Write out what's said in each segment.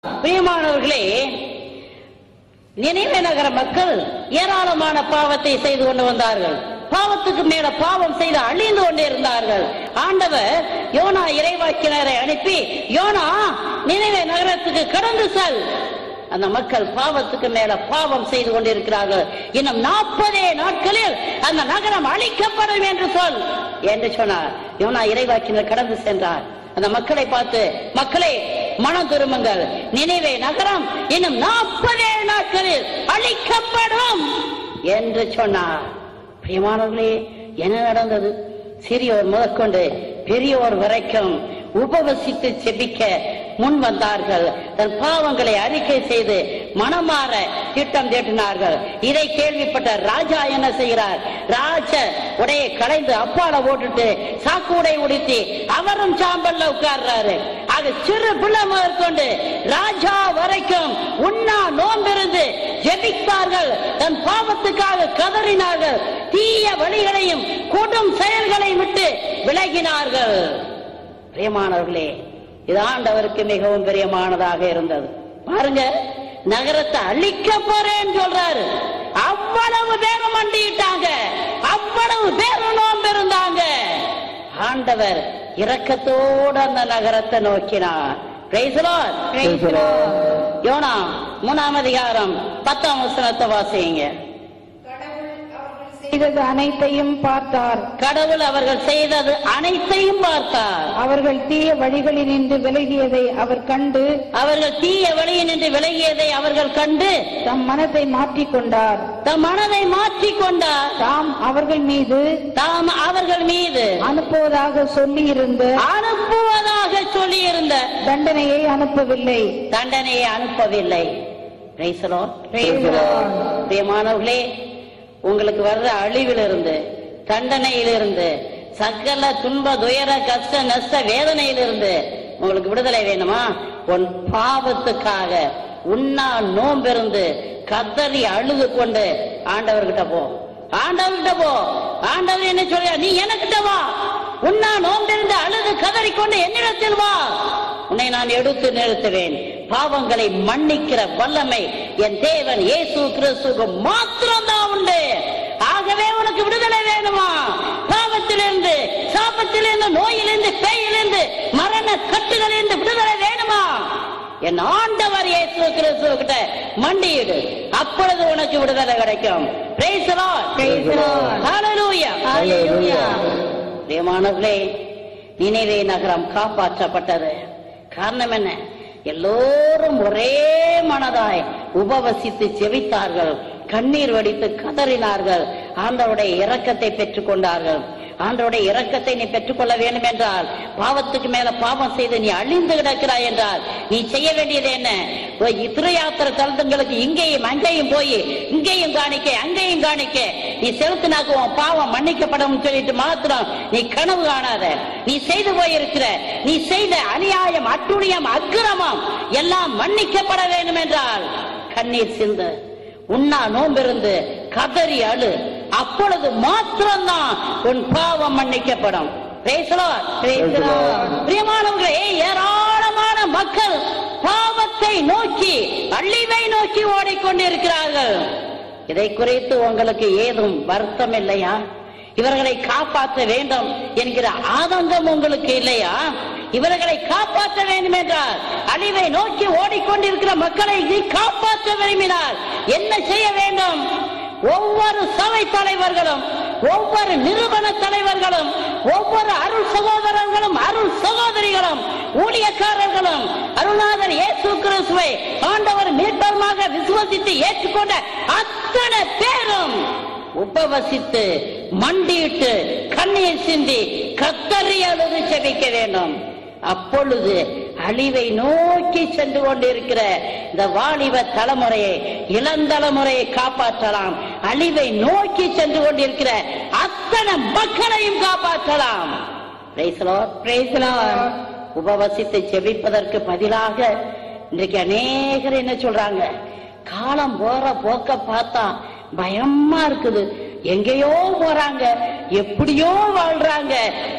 பிரியமானவர்களே நினைவே நகர மக்கள் ஏராளமான பாவத்தை செய்து கொண்டு வந்தார்கள் பாவத்துக்கு மேல பாவம் செய்து அழிந்து கொண்டே இருந்தார்கள் ஆண்டவர் யோனா இறைவாக்கினரை அனுப்பி யோனா நினைவே நகரத்துக்கு கடந்து செல் அந்த மக்கள் பாவத்துக்கு மேல பாவம் செய்து கொண்டிருக்கிறார்கள் இன்னும் நாற்பதே நாட்களில் அந்த நகரம் அழிக்கப்படும் என்று சொல் என்று சொன்னார் யோனா இறைவாக்கினர் கடந்து சென்றார் அந்த மக்களை பார்த்து மக்களே மனம் திரும்புங்கள் நினைவே நகரம் இன்னும் நாற்பதே நாட்களில் அழிக்கப்படும் என்று சொன்னார் பிரியமானவர்களே என்ன நடந்தது சிறியோர் முதற்கொண்டு பெரியோர் வரைக்கும் உபவசித்து செபிக்க முன் வந்தார்கள் தன் பாவங்களை அறிக்கை செய்து மனமாற திட்டம் தீட்டினார்கள் இதை கேள்விப்பட்ட ராஜா என்ன செய்கிறார் ராஜ உடையை களைந்து அப்பால போட்டுட்டு சாக்கு உடை உடுத்தி அவரும் சாம்பல்ல உட்கார்றாரு ஆக சிறு பிள்ளை முதற்கொண்டு ராஜா வரைக்கும் உண்ணா நோம்பிருந்து ஜெபித்தார்கள் தன் பாவத்துக்காக கதறினார்கள் தீய வழிகளையும் கொடும் செயல்களை விட்டு விலகினார்கள் பிரியமானவர்களே இது ஆண்டவருக்கு மிகவும் பிரியமானதாக இருந்தது பாருங்க நகரத்தை அழிக்க போறேன்னு சொல்றாரு அவ்வளவு பேரும் மண்டிட்டாங்க அவ்வளவு பேரும் நோம்பு இருந்தாங்க ஆண்டவர் இரக்கத்தோடு அந்த நகரத்தை நோக்கினார் Praise the Lord. Praise the Lord. யோனா மூணாம் அதிகாரம் பத்தாம் வசனத்தை வாசிங்க செய்தது அனைத்தையும் பார்த்தார் கடவுள் அவர்கள் செய்தது அனைத்தையும் பார்த்தார் அவர்கள் தீய வழிகளில் நின்று விலகியதை அவர் கண்டு அவர்கள் தீய வழியில் நின்று விலகியதை அவர்கள் கண்டு தம் மனத்தை மாற்றிக் கொண்டார் தம் மனதை மாற்றிக் கொண்டார் தாம் அவர்கள் மீது தாம் அவர்கள் மீது அனுப்புவதாக சொல்லியிருந்த அனுப்புவதாக சொல்லியிருந்த தண்டனையை அனுப்பவில்லை தண்டனையை அனுப்பவில்லை Praise the Lord. Praise the Lord. பிரியமானவர்களே உங்களுக்கு வர்ற அழிவிலிருந்து தண்டனையிலிருந்து சகல துன்ப துயர கஷ்ட நஷ்ட வேதனையிலிருந்து உங்களுக்கு விடுதலை வேணுமா உன் பாவத்துக்காக உண்ணா நோம்பிருந்து கதறி அழுது கொண்டு ஆண்டவர்கிட்ட போ ஆண்டவர்கிட்ட போ ஆண்டவர் என்ன சொல்ற நீ எனக்கிட்ட வா உண்ணா நோம்பிருந்து அழுது கதறிக்கொண்டு என்னிடத்தில் வா உன்னை நான் எடுத்து நிறுத்துவேன் பாவங்களை மன்னிக்கிற வல்லமை என் தேவன் இயேசு கிறிஸ்துக்கு மாத்திரம்தான் உண்டு ஆகவே உனக்கு விடுதலை வேணுமா பாவத்திலிருந்து சாபத்திலிருந்து நோயிலிருந்து பேயிலிருந்து மரண கட்டுகளிலிருந்து விடுதலை வேணுமா என் ஆண்டவர் இயேசு கிறிஸ்துவ கிட்ட மண்டியிடு அப்பொழுது உனக்கு விடுதலை கிடைக்கும் Praise the Lord. Praise the Lord. Hallelujah. Hallelujah. பிரியமானவர்களே நினைவே நகரம் காப்பாற்றப்பட்டது காரணம் என்ன எல்லோரும் ஒரே மனதாய் உபவசித்து செவித்தார்கள் கண்ணீர் வடித்து கதறினார்கள் ஆண்டவருடைய இரக்கத்தை பெற்றுக் கொண்டார்கள் ஆண்டவருடைய இரக்கத்தை நீ பெற்றுக்கொள்ள வேண்டும் என்றால் பாவத்துக்கு மேல பாவம் செய்து நீ அழிந்து கிடக்கிறாய் என்றால் நீ செய்ய வேண்டியது என்ன போய் திருயாத்திர தலத்துங்களுக்கு இங்கேயும் அங்கேயும் போய் இங்கேயும் காணிக்க அங்கேயும் காணிக்க நீ செலுத்தினாக்கு உன் பாவம் மன்னிக்கப்படும் சொல்லிட்டு மாத்திரம் நீ கனவு காணாத நீ செய்து போயிருக்கிற நீ செய்த அநியாயம் அட்டுழியம் அக்கிரமம் எல்லாம் மன்னிக்கப்பட வேண்டும் என்றால் கண்ணீர் சிந்து உண்ணா நோம்பிருந்து கதறி அழு அப்பொழுது மாத்திரம்தான் உன் பாவம் மன்னிக்கப்படும் Praise the Lord. Praise the Lord. பிரியமானவர்களே ஏராளமான மக்கள் பாவத்தை நோக்கி அழிவை நோக்கி ஓடிக்கொண்டிருக்கிறார்கள் இதை குறித்து உங்களுக்கு ஏதும் வருத்தம் இல்லையா இவர்களை காப்பாற்ற வேண்டும் என்கிற ஆதங்கம் உங்களுக்கு இல்லையா இவர்களை காப்பாற்ற வேண்டும் என்றால் அழிவை நோக்கி ஓடிக்கொண்டிருக்கிற மக்களை நீ காப்பாற்ற விரும்பினால் என்ன செய்ய வேண்டும் ஒவ்வொரு சபை தலைவர்களும் ஒவ்வொரு நிறுவன தலைவர்களும் ஒவ்வொரு அருள் சகோதரர்களும் அருள் சகோதரிகளும் ஊழியக்காரர்களும் அருள்நாதர் இயேசு கிறிஸ்துவை ஆண்டவர் மீட்பமாக விசுவசித்து ஏற்றுக்கொண்ட அத்தனை பேரும் உபவசித்து மண்டியிட்டு கண்ணீர் சிந்தி கத்தறி அழுது செபிக்க வேண்டும் அப்பொழுது அழிவை நோக்கி சென்று கொண்டிருக்கிற இந்த வாலிப தலைமுறையை இளந்தலைமுறையை காப்பாற்றலாம் அழிவை நோக்கி சென்று கொண்டிருக்கிற அத்தனை மக்களையும் காப்பாற்றலாம் Praise the Lord. Praise the Lord. உபவசித்து செபிப்பதற்கு பதிலாக இன்றைக்கு அநேகர் என்ன சொல்றாங்க காலம் போற போக்க பார்த்தா பயமா இருக்குது எங்கேயோ போறாங்க எப்படியோ வாழ்றாங்க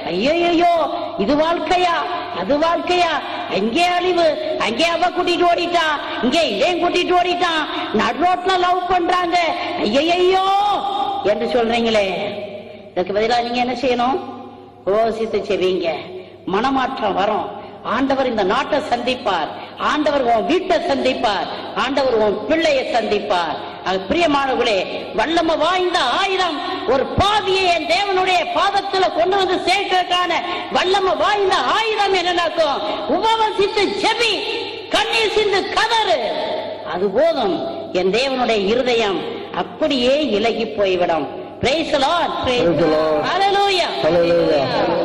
ஐயோ இது வாழ்க்கையா அது வாழ்க்கையா அங்கே அழிவு அங்கே அவ கூட்டிட்டு ஓடிட்டான் இங்கே இவன் கூட்டிட்டு ஓடிட்டான் நடு ரோட்ல லவ் பண்றாங்க ஐயையோ என்று சொல்றீங்களே இதுக்கு பதிலா நீங்க என்ன செய்யணும் யோசித்து செவீங்க மனமாற்றம் வரும் ஆண்டவர் இந்த நாட்டை சந்திப்பார் ஆண்டவர் உன் வீட்டை சந்திப்பார் ஆண்டவர் உன் பிள்ளையை சந்திப்பார் அது பிரியமானவர்களே வல்லம வாய்ந்த ஆயுதம் ஒரு பாவியை என் தேவனுடைய பாதத்துல கொண்டு வந்து சேர்க்கிறதுக்கான வல்லம வாய்ந்த ஆயுதம் என்னன்னாக்கும் உபவசித்து ஜெபி கண்ணீர் சிந்து கதறு அது போதும் என் தேவனுடைய இருதயம் அப்படியே இலகி போய்விடும் Praise the Lord. Praise the Lord. Hallelujah. Hallelujah.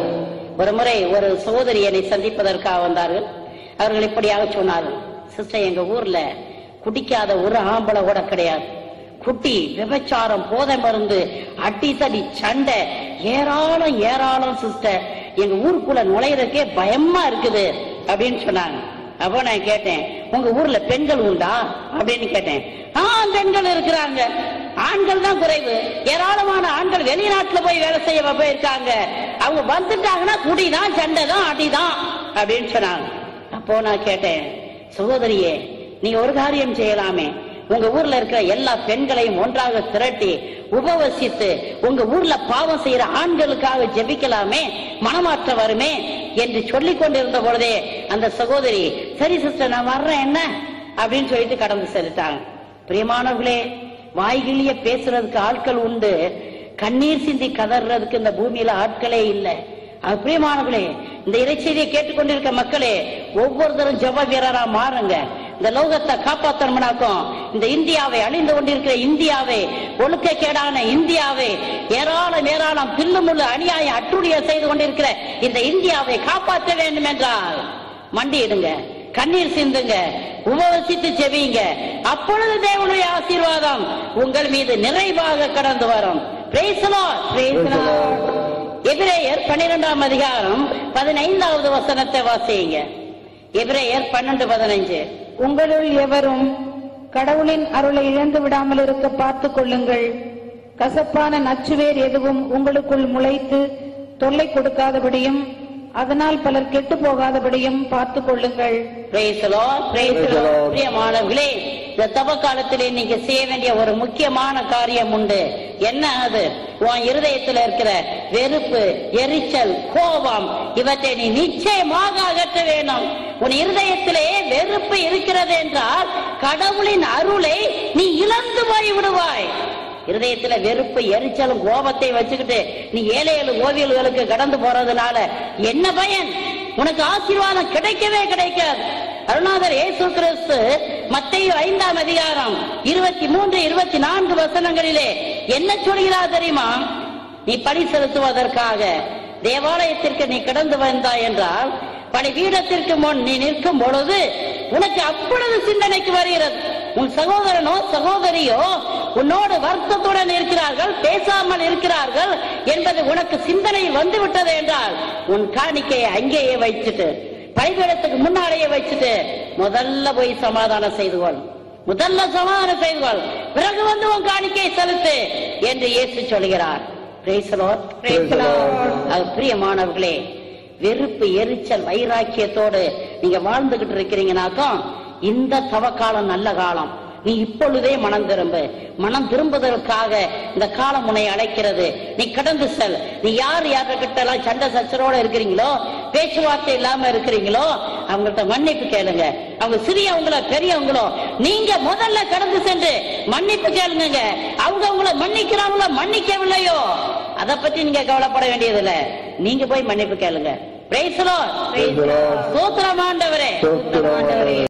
ஒரு முறை ஒரு சகோதரி என்னை சந்திப்பதற்காக வந்தார்கள் அவர்கள் இப்படியாக சொன்னார்கள் சிஸ்டர் எங்க ஊர்ல குடிக்காத ஒரு ஆம்பளை கூட கிடையாது குட்டி விபச்சாரம் போதை மருந்து அடித்தடி சண்டை ஏராளம் ஏராளம் சிஸ்டர் எங்க ஊருக்குள்ள நுழையிறதுக்கே பயமா இருக்குது அப்படின்னு சொன்னாங்க அப்போ நான் கேட்டேன் உங்க ஊர்ல பெண்கள் உண்டா அப்படின்னு கேட்டேன் ஆ பெண்கள் இருக்கிறாங்க ஆண்கள் தான் குறைவு ஏராளமான ஆண்கள் வெளிநாட்டுல போய் வேலை செய்ய போயிருக்காங்க அவங்க வந்துட்டாங்கன்னா குடிதான் சண்டை தான் அடிதான் அப்படின்னு சொன்னாங்க அப்போ நான் கேட்டேன் சகோதரியே நீ ஒரு காரியம் செய்யலாமே உங்க ஊர்ல இருக்கிற எல்லா பெண்களையும் ஒன்றாக திரட்டி உபவசித்து உங்க ஊர்ல பாவம் செய்யற ஆண்களுக்காக ஜெபிக்கலாமே மனமாற்றம் வருமே என்று சொல்லிக் கொண்டிருந்த பொழுதே அந்த சகோதரி சரி சிஸ்டர் நான் வர்றேன் என்ன அப்படின்னு சொல்லிட்டு கடந்து செலுத்தாங்க பிரியமானவர்களே வாய்கிழிய பேசுறதுக்கு ஆட்கள் உண்டு கண்ணீர் சிந்தி கதறதுக்கு இந்த பூமியில ஆட்களே இல்லை அது பிரியமானவர்களே இந்த இறைச்செய்தியை கேட்டுக்கொண்டிருக்க மக்களே ஒவ்வொருத்தரும் ஜெப வீரரா மாறுங்க இந்த லோகத்தை காப்பாத்தணும்னாக்கும் இந்த இந்தியாவை அழிந்து கொண்டிருக்கிற இந்தியாவை ஒழுக்கக்கேடான இந்தியாவை ஏராளம் ஏராளம் பில்லுமுள்ளு அநியாயம் அட்டுழிய செய்து கொண்டிருக்கிற இந்த இந்தியாவை காப்பாற்ற வேண்டும் என்றால் மண்டியிடுங்க கண்ணீர் சிந்துங்க உபவசித்து செவியுங்க அப்பொழுது தேவனுடைய ஆசீர்வாதம் உங்கள் மீது நிறைவாக கடந்து வரும் Praise the Lord. Praise the Lord. எபிரேயர் பன்னிரெண்டாம் அதிகாரம் பதினைந்தாவது வசனத்தை வாசியுங்க எபிரேயர் பன்னெண்டு பதினைஞ்சு உங்களுள் எவரும் கடவுளின் அருளை இழந்து விடாமல் இருக்க பார்த்துக் கொள்ளுங்கள் கசப்பான நச்சுவேர் எதுவும் உங்களுக்குள் முளைத்து தொல்லை கொடுக்காதபடியும் அதனால் பலர் கெட்டு போகாதபடியும் பார்த்துக் கொள்ளுங்கள் Praise the Lord. Praise the Praise the Lord. Lord. பிரியமானவர்களே இந்த தப காலத்திலே நீங்க செய்ய வேண்டிய ஒரு முக்கியமான காரியம் உண்டு என்ன அது உன் இருதயத்துல இருக்கிற வெறுப்பு எரிச்சல் கோபம் இவற்றை நீ நிச்சயமாக அகற்ற வேணும் உன் இருதயத்திலே வெறுப்பு இருக்கிறது என்றால் கடவுளின் அருளை நீ இழந்து போய் விடுவாய் இருதயத்துல வெறுப்பு எரிச்சலும் கோபத்தை வச்சுக்கிட்டு நீ ஏழை ஏழு ஓவியல்களுக்கு கடந்து போறதுனால என்ன பயன் உனக்கு ஆசீர்வாதம் கிடைக்கவே கிடைக்காது அருணாதர் இயேசு கிறிஸ்து மத்தேயு ஐந்தாம் அதிகாரம் இருபத்தி மூன்று இருபத்தி நான்கு வசனங்களிலே என்ன சொல்கிறார் தெரியுமா நீ பணி செலுத்துவதற்காக தேவாலயத்திற்கு நீ கடந்து வந்தாய் என்றால் பலிபீடத்திற்கு முன் நீ நிற்கும் பொழுது உனக்கு அப்பொழுது சிந்தனைக்கு வருகிறது உன் சகோதரனோ சகோதரியோ உன்னோடு வருத்தத்துடன் இருக்கிறார்கள் பேசாமல் இருக்கிறார்கள் என்பது உனக்கு சிந்தனையில் வந்து விட்டது என்றால் உன் காணிக்கையை அங்கேயே வைச்சுட்டு பலிபீடத்துக்கு முன்னாலேயே வச்சுட்டு முதல்ல போய் சமாதானம் செய்து கொள் முதல்ல சமாதானம் செய்து கொள் பிறகு வந்து உன் காணிக்கையை செலுத்து என்று இயேசு சொல்கிறார் Praise the Lord. Praise the Lord. அது பிரியமானவர்களே வெறுப்பு எரிச்சல் வைராக்கியத்தோடு நீங்க வாழ்ந்துகிட்டு இருக்கிறீங்கனாக்கும் இந்த தவக்காலம் நல்ல காலம் நீ இப்பொழுதே மனம் திரும்பு மனம் திரும்புவதற்காக இந்த காலம் உன்னை அழைக்கிறது நீ கடந்து செல் நீ யார் யார்கிட்ட எல்லாம் சண்டை சச்சரோட இருக்கிறீங்களோ பேச்சுவார்த்தை இல்லாம இருக்கிறீங்களோ அவங்கள்ட்ட மன்னிப்பு கேளுங்க அவங்க சிறியவங்களோ பெரியவங்களோ நீங்க முதல்ல கடந்து சென்று மன்னிப்பு கேளுங்க அவங்க உங்களை மன்னிக்கிறாங்களோ மன்னிக்கவில்லையோ அதை பத்தி நீங்க கவலைப்பட வேண்டியதில்லை நீங்க போய் மன்னிப்பு கேளுங்க Praise the Lord. Praise the Lord. ஸ்தோத்திரம் ஆண்டவரே ஸ்தோத்திரம் ஆண்டவரே.